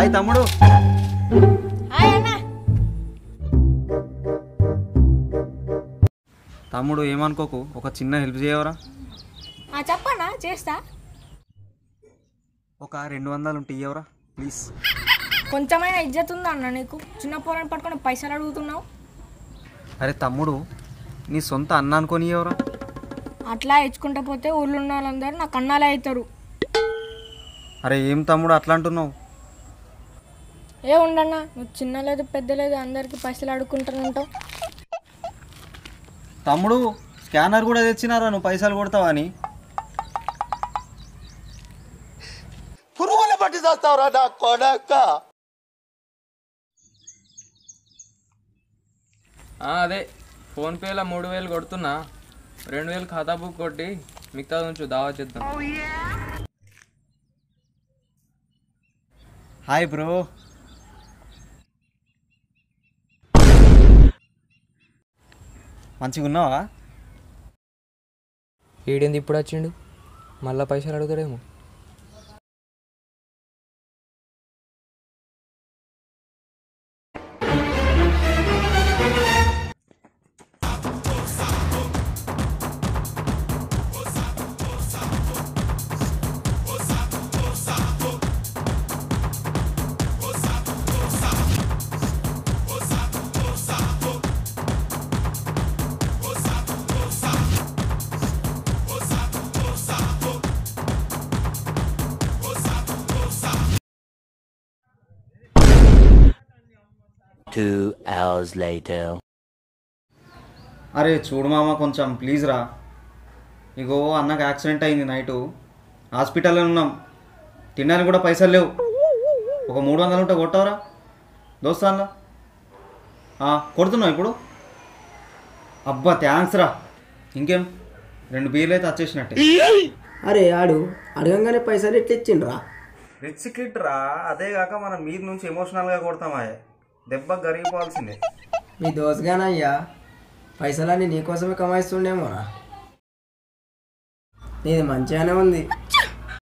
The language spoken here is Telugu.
హాయ్ తమ్ముడు హాయ్ అన్న తమ్ముడు ఏమనుకోకు ఒక చిన్న హెల్ప్ చేయవరా ఆ, చెప్పన్నా చేస్తా ఒక రెండు వందలు ఉంటే ఇయ్యవరా ప్లీజ్ కొంచెమైనా ఇజ్జత్ ఉందా అన్న నీకు చిన్న పోరాని పట్టుకొని పైసలు అడుగుతున్నావు అరే తమ్ముడు నీ సొంత అన్న అనుకొని ఇయ్యవరా అట్లా ఇచ్చుకుంటా పోతే ఊళ్ళో ఉన్న వాళ్ళందరూ నాకు అన్నాలే అవుతారు అరే ఏం తమ్ముడు అట్లా అంటున్నావు ఏ ఉండన్నా నువ్వు చిన్న లేదు పెద్ద లేదు అందరికి పైసలు అడుక్కుంటూనే ఉంటావు తమ్ముడు స్కానర్ కూడా తెచ్చినారా నువ్వు పైసలు కొడతావా అని పురుగుల పట్టి చేస్తావురా నా కొడక ఆ, అదే ఫోన్పేలో మూడు వేలు కొడుతున్నా రెండు వేలు ఖాతా బుక్ కొట్టి మిగతా ఉంచు దావా చేద్దాం హాయ్ బ్రో మంచిగా ఉన్నావా ఈడేంది ఇప్పుడు వచ్చిండు మళ్ళా పైసలు అడుగుతాడేమో Two hours later. అరే చూడు మామ కొంచెం ప్లీజ్ రా ఇగో అన్నకు యాక్సిడెంట్ అయింది నైటు హాస్పిటల్లో ఉన్నాం తినడానికి కూడా పైసలు లేవు ఒక మూడు వందలు ఉంటే కొట్టవరా దోస్తా అన్న ఆ, కొడుతున్నావు ఇప్పుడు అబ్బా థ్యాంక్స్ రా ఇంకేం రెండు బీర్లు అయితే వచ్చేసినట్టే అరే ఆడు అడగంగానే పైసలు ఎట్లా ఇచ్చిండ్రా రిచ్ కిట్ రా అదే కాక మనం మీద నుంచి ఎమోషనల్గా కొడతామా దెబ్బ గరిగిపోవాల్సిందే మీ దోసగానయ్యా పైసలన్నీ నీకోసమే కమాయిస్తుండేమోరా నీది మంచిగానే ఉంది